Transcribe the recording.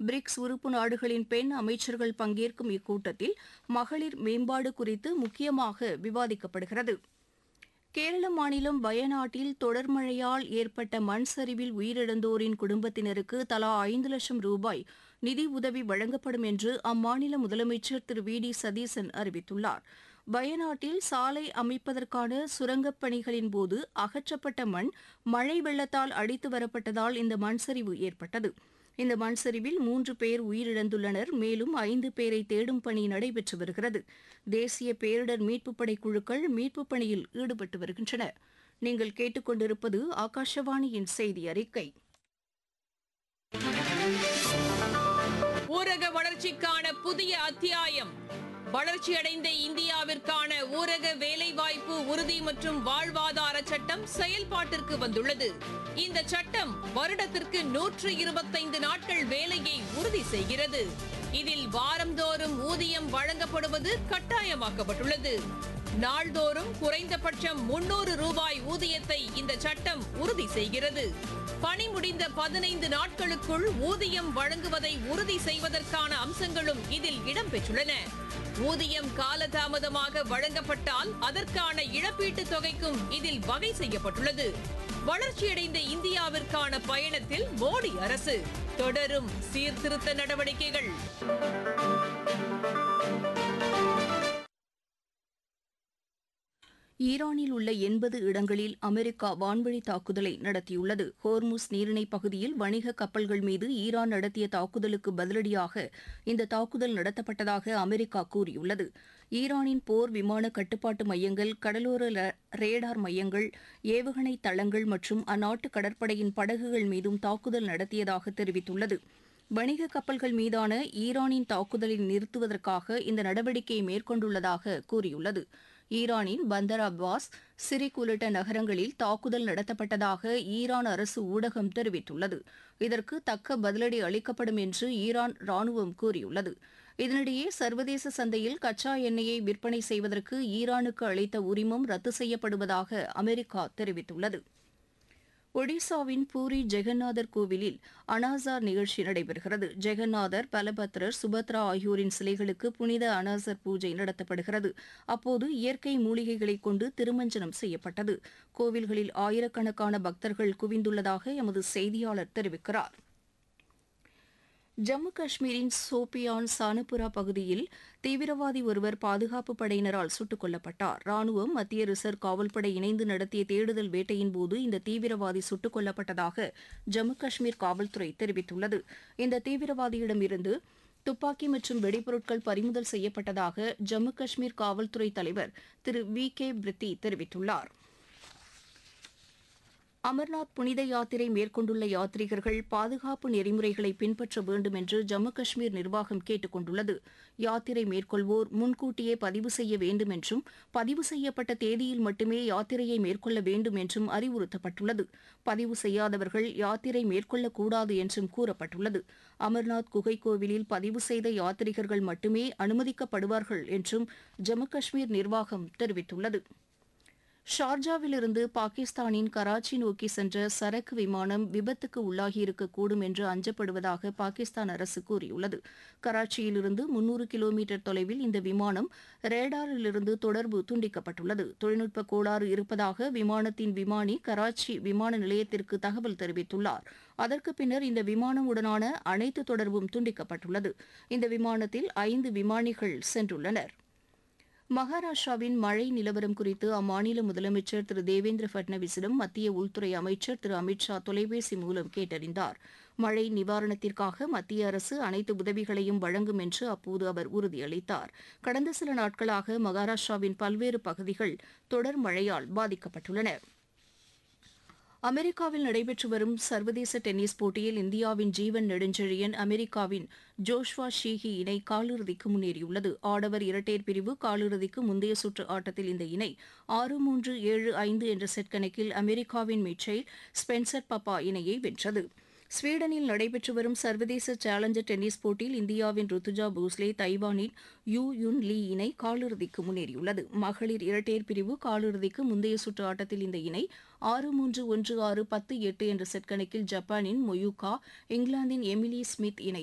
BRICS உறுப்பு நாடுகளின் பெண் அமைச்சர்கள் பங்கேற்கும் இக்கூட்டத்தில் மகளிர் மேம்பாடு குறித்து முக்கியமாக விவாதிக்கப்படுகிறது கேரள மாநிலம் வயநாட்டில் தொடர் மழையால் ஏற்பட்ட மண் சரிவில் உயிரிழந்தோரின் குடும்பத்தினருக்கு தலா ஐந்து லட்சம் ரூபாய் நிதி உதவி வழங்கப்படும் என்று அம்மாநில முதலமைச்சர் திரு வி டி சதீசன் அறிவித்துள்ளார் வயநாட்டில் சாலை அமைப்பதற்கான சுரங்கப் பணிகளின் போது அகற்றப்பட்ட மண் மழை வெள்ளத்தால் அடித்து வரப்பட்டதால் இந்த மண் சரிவு ஏற்பட்டது இந்த மண் சரிவில் மூன்று பேர் உயிரிழந்துள்ளனர் மேலும் ஐந்து பேரை தேடும் பணி நடைபெற்று வருகிறது தேசிய பேரிடர் மீட்புப் படை குழுக்கள் மீட்புப் பணியில் ஈடுபட்டு வருகின்றன நீங்கள் கேட்டுக்கொண்டிருப்பது ஆகாஷவாணியின் செய்தி அறிக்கை ஊரக வளர்ச்சிக்கான புதிய அத்தியாயம் வளர்ச்சியடைந்த இந்தியாவிற்கான ஊரக வேலைவாய்ப்பு உறுதி மற்றும் வாழ்வாதார சட்டம் செயல்பாட்டிற்கு வந்துள்ளது இந்த சட்டம் வருடத்திற்கு நூற்று இருபத்தைந்து நாட்கள் வேலையை உறுதி செய்கிறது இதில் வாரந்தோறும் ஊதியம் வழங்கப்படுவது கட்டாயமாக்கப்பட்டுள்ளது நாள்தோறும் குறைந்தபட்சம் முன்னூறு ரூபாய் ஊதியத்தை இந்த சட்டம் உறுதி செய்கிறது பணி முடிந்த பதினைந்து நாட்களுக்குள் ஊதியம் வழங்குவதை உறுதி செய்வதற்கான அம்சங்களும் இதில் இடம்பெற்றுள்ளன ஊதியம் காலதாமதமாக வழங்கப்பட்டால் அதற்கான இழப்பீட்டுத் தொகைக்கும் இதில் வகை செய்யப்பட்டுள்ளது வளர்ச்சியடைந்த இந்தியாவிற்கான பயணத்தில் மோடி அரசு தொடரும் சீர்திருத்த நடவடிக்கைகள் ஈரானில் உள்ள எண்பது இடங்களில் அமெரிக்கா வான்வழி தாக்குதலை நடத்தியுள்ளது ஹோர்முஸ் நீரிணை பகுதியில் வணிக கப்பல்கள் மீது ஈரான் நடத்திய தாக்குதலுக்கு பதிலடியாக இந்த தாக்குதல் நடத்தப்பட்டதாக அமெரிக்கா கூறியுள்ளது ஈரானின் போர் விமான கட்டுப்பாட்டு மையங்கள் கடலோர ர- ரேடார் மையங்கள் ஏவுகணை தளங்கள் மற்றும் அந்நாட்டு கடற்படையின் படகுகள் மீதும் தாக்குதல் நடத்தியதாக தெரிவித்துள்ளது வணிக கப்பல்கள் மீதான ஈரானின் தாக்குதலை நிறுத்துவதற்காக இந்த நடவடிக்கையை மேற்கொண்டுள்ளதாக கூறியுள்ளது ஈரானின் பந்தர் அப்பாஸ் சிரிக் உள்ளிட்ட நகரங்களில் தாக்குதல் நடத்தப்பட்டதாக ஈரான் அரசு ஊடகம் தெரிவித்துள்ளது இதற்கு தக்க பதிலடி அளிக்கப்படும் என்று ஈரான் ராணுவம் கூறியுள்ளது இதனிடையே சர்வதேச சந்தையில் கச்சா எண்ணெயை விற்பனை செய்வதற்கு ஈரானுக்கு அளித்த உரிமம் ரத்து செய்யப்படுவதாக அமெரிக்கா தெரிவித்துள்ளது ஒடிசாவின் பூரி ஜெகநாதர் கோவிலில் அனாசார் நிகழ்ச்சி நடைபெறுகிறது ஜெகநாதர் பலபத்ரர் சுபத்ரா ஆகியோரின் சிலைகளுக்கு புனித அனாசர் பூஜை நடத்தப்படுகிறது அப்போது இயற்கை மூலிகைகளை கொண்டு திருமஞ்சனம் செய்யப்பட்டது கோவில்களில் ஆயிரக்கணக்கான பக்தர்கள் குவிந்துள்ளதாக எமது செய்தியாளர் தெரிவிக்கிறார் ஜம்மு காஷ்மீரின் சோபியான் சானபுரா பகுதியில் தீவிரவாதி ஒருவர் பாதுகாப்பு படையினரால் சுட்டுக் கொல்லப்பட்டார் ராணுவம் மத்திய ரிசர்வ் காவல்படை இணைந்து நடத்திய தேடுதல் வேட்டையின் போது இந்த தீவிரவாதி சுட்டுக் கொல்லப்பட்டதாக ஜம்மு காஷ்மீர் காவல்துறை தெரிவித்துள்ளது இந்த தீவிரவாதியிடமிருந்து துப்பாக்கி மற்றும் வெடிபொருட்கள் பறிமுதல் செய்யப்பட்டதாக ஜம்மு காஷ்மீர் காவல்துறை தலைவர் திரு வி கே பிரித்தி தெரிவித்துள்ளார் அமர்நாத் புனித யாத்திரை மேற்கொண்டுள்ள யாத்ரீகர்கள் பாதுகாப்பு நெறிமுறைகளை பின்பற்ற வேண்டும் என்று ஜம்மு காஷ்மீர் நிர்வாகம் கேட்டுக் கொண்டுள்ளது யாத்திரை மேற்கொள்வோர் முன்கூட்டியே பதிவு செய்ய வேண்டும் என்றும் பதிவு செய்யப்பட்ட தேதியில் மட்டுமே யாத்திரையை மேற்கொள்ள வேண்டும் என்றும் அறிவுறுத்தப்பட்டுள்ளது பதிவு செய்யாதவர்கள் யாத்திரை மேற்கொள்ளக்கூடாது என்றும் கூறப்பட்டுள்ளது அமர்நாத் குகை கோவிலில் பதிவு செய்த யாத்ரீகர்கள் மட்டுமே அனுமதிக்கப்படுவார்கள் என்றும் ஜம்மு காஷ்மீர் நிர்வாகம் தெரிவித்துள்ளது ஷார்ஜாவிலிருந்து பாகிஸ்தானின் கராச்சி நோக்கி சென்ற சரக்கு விமானம் விபத்துக்கு உள்ளாகியிருக்கக்கூடும் என்று அஞ்சப்படுவதாக பாகிஸ்தான் அரசு கூறியுள்ளது கராச்சியிலிருந்து முன்னூறு கிலோமீட்டர் தொலைவில் இந்த விமானம் ரேடாரிலிருந்து தொடர்பு துண்டிக்கப்பட்டுள்ளது தொழில்நுட்ப கோளாறு இருப்பதாக விமானத்தின் விமானி கராச்சி விமான நிலையத்திற்கு தகவல் தெரிவித்துள்ளார் அதற்கு பின்னர் இந்த விமானம் உடனான அனைத்து தொடர்பும் துண்டிக்கப்பட்டுள்ளது இந்த விமானத்தில் ஐந்து விமானிகள் சென்றுள்ளனர் மகாராஷ்டிராவின் மழை நிலவரம் குறித்து அம்மாநில முதலமைச்சர் திரு தேவேந்திர பட்னவிஸிடம் மத்திய உள்துறை அமைச்சர் திரு அமித்ஷா தொலைபேசி மூலம் கேட்டறிந்தார் மழை நிவாரணத்திற்காக மத்திய அரசு அனைத்து உதவிகளையும் வழங்கும் என்று அப்போது அவர் உறுதியளித்தார் கடந்த சில நாட்களாக மகாராஷ்டிராவின் பல்வேறு பகுதிகள் தொடர் மழையால் பாதிக்கப்பட்டுள்ளன அமெரிக்காவில் நடைபெற்று வரும் சர்வதேச டென்னிஸ் போட்டியில் இந்தியாவின் ஜீவன் நெடுஞ்செழியன் அமெரிக்காவின் ஜோஷ்வா ஷீஹி இணை காலிறுதிக்கு முன்னேறியுள்ளது ஆடவர் இரட்டையர் பிரிவு காலிறுதிக்கு முந்தைய சுற்று ஆட்டத்தில் இந்த இணை ஆறு மூன்று ஏழு ஐந்து என்ற செட் கணக்கில் அமெரிக்காவின் மிச்சைல் ஸ்பென்சர் பப்பா இணையை வென்றது ஸ்வீடனில் நடைபெற்று வரும் சர்வதேச சேலஞ்சர் டென்னிஸ் போட்டியில் இந்தியாவின் ருத்துஜா போஸ்லே தைவானின் யூ யுன் லீ இணை காலிறுதிக்கு முன்னேறியுள்ளது மகளிர் இரட்டையர் பிரிவு காலிறுதிக்கு முந்தைய சுற்று ஆட்டத்தில் இந்த இணை ஆறு மூன்று ஒன்று ஆறு பத்து எட்டு என்ற செட் கணக்கில் ஜப்பானின் மொயூகா இங்கிலாந்தின் எமிலி ஸ்மித் இணை